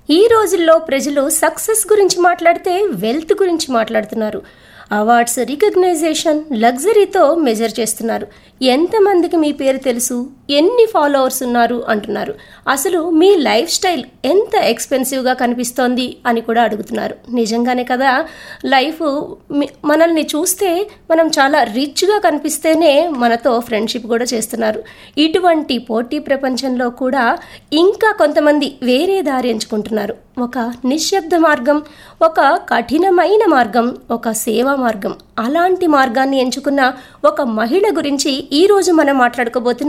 ఈ రోజుల్లో ప్రజలు సక్సెస్ గురించి మాట్లాడితే వెల్త్ గురించి మాట్లాడుతున్నారు అవార్డ్స్ రికగ్నైజేషన్ లగ్జరీతో మెజర్ చేస్తున్నారు ఎంతమందికి మీ పేరు తెలుసు ఎన్ని ఫాలోవర్స్ ఉన్నారు అంటున్నారు అసలు మీ లైఫ్ స్టైల్ ఎంత ఎక్స్పెన్సివ్గా కనిపిస్తోంది అని కూడా అడుగుతున్నారు నిజంగానే కదా లైఫ్ మీ- మనల్ని చూస్తే మనం చాలా రిచ్గా కనిపిస్తేనే మనతో ఫ్రెండ్షిప్ కూడా చేస్తున్నారు ఇటువంటి పోటీ ప్రపంచంలో కూడా ఇంకా కొంతమంది వేరే దారి ఎంచుకుంటున్నారు ఒక నిశ్శబ్ద మార్గం ఒక కఠినమైన మార్గం ఒక సేవా మార్గం అలాంటి మార్గాన్ని ఎంచుకున్న ఒక మహిళ గురించి ఈ రోజు మనం మాట్లాడుకోబోతున్నాం